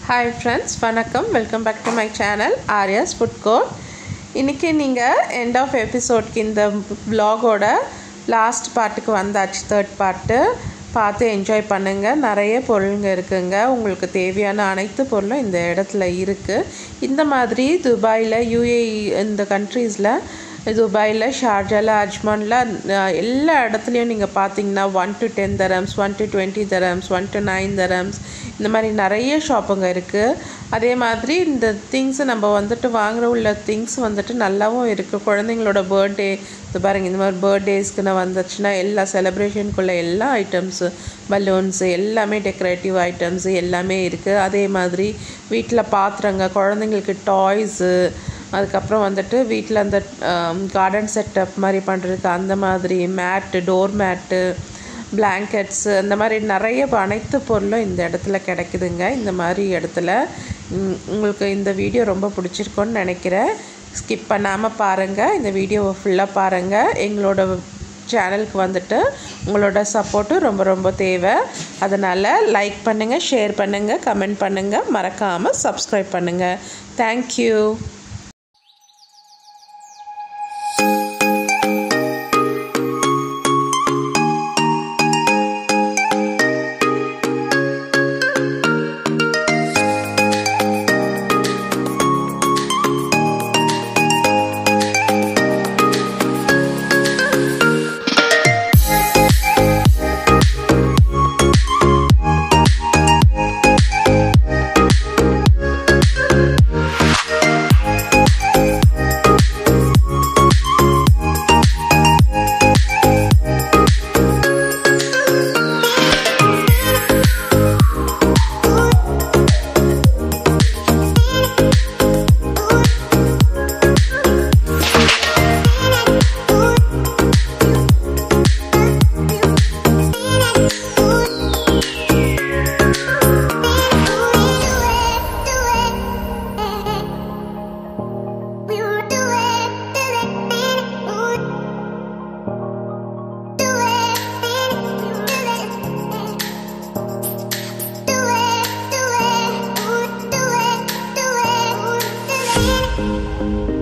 Hi friends வணக்கம் welcome back to my channel Aryas food court இன்றைக்கி நீங்கள் எண்ட் ஆஃப் எபிசோட்க்கு இந்த வ்ளாகோட லாஸ்ட் பார்ட்டுக்கு வந்தாச்சு தேர்ட் பார்ட்டு பார்த்து என்ஜாய் பண்ணுங்கள் நிறைய பொருளுங்க இருக்குங்க உங்களுக்கு தேவையான அனைத்து பொருளும் இந்த இடத்துல இருக்குது இந்த மாதிரி துபாயில் யூஏஇ இந்த கண்ட்ரீஸில் துபாயில் ஷார்ஜாவில் அஜ்மானில் எல்லா இடத்துலையும் நீங்கள் பார்த்தீங்கன்னா one to ten dirhams one to twenty dirhams one to nine dirhams இந்த மாதிரி நிறைய ஷாப்புங்க இருக்குது அதே மாதிரி இந்த திங்ஸை நம்ம வந்துட்டு வாங்குற உள்ள திங்ஸ் வந்துட்டு நல்லாவும் இருக்குது குழந்தைங்களோட பர்த்டே இது பாருங்கள் இந்த மாதிரி பர்த்டேஸ்க்குன்னு வந்துச்சுன்னா எல்லா செலிப்ரேஷனுக்குள்ள எல்லா ஐட்டம்ஸு பலூன்ஸு எல்லாமே டெக்கரேட்டிவ் ஐட்டம்ஸு எல்லாமே இருக்குது அதே மாதிரி வீட்டில் பாத்திரங்க குழந்தைங்களுக்கு டாய்ஸு அதுக்கப்புறம் வந்துட்டு வீட்டில் அந்த கார்டன் செட்டப் மாதிரி பண்ணுறதுக்கு அந்த மாதிரி மேட்டு டோர் மேட்டு பிளாங்கெட்ஸு அந்த மாதிரி நிறைய அனைத்து பொருளும் இந்த இடத்துல கிடைக்குதுங்க இந்த மாதிரி இடத்துல உங்களுக்கு இந்த வீடியோ ரொம்ப பிடிச்சிருக்கோன்னு நினைக்கிறேன் ஸ்கிப் பண்ணாமல் பாருங்கள் இந்த வீடியோவை ஃபுல்லாக பாருங்கள் எங்களோட சேனலுக்கு வந்துட்டு உங்களோட சப்போர்ட்டும் ரொம்ப ரொம்ப தேவை அதனால் லைக் பண்ணுங்கள் ஷேர் பண்ணுங்கள் கமெண்ட் பண்ணுங்கள் மறக்காமல் சப்ஸ்கிரைப் பண்ணுங்கள் thank you Do it, do it, do it, do it.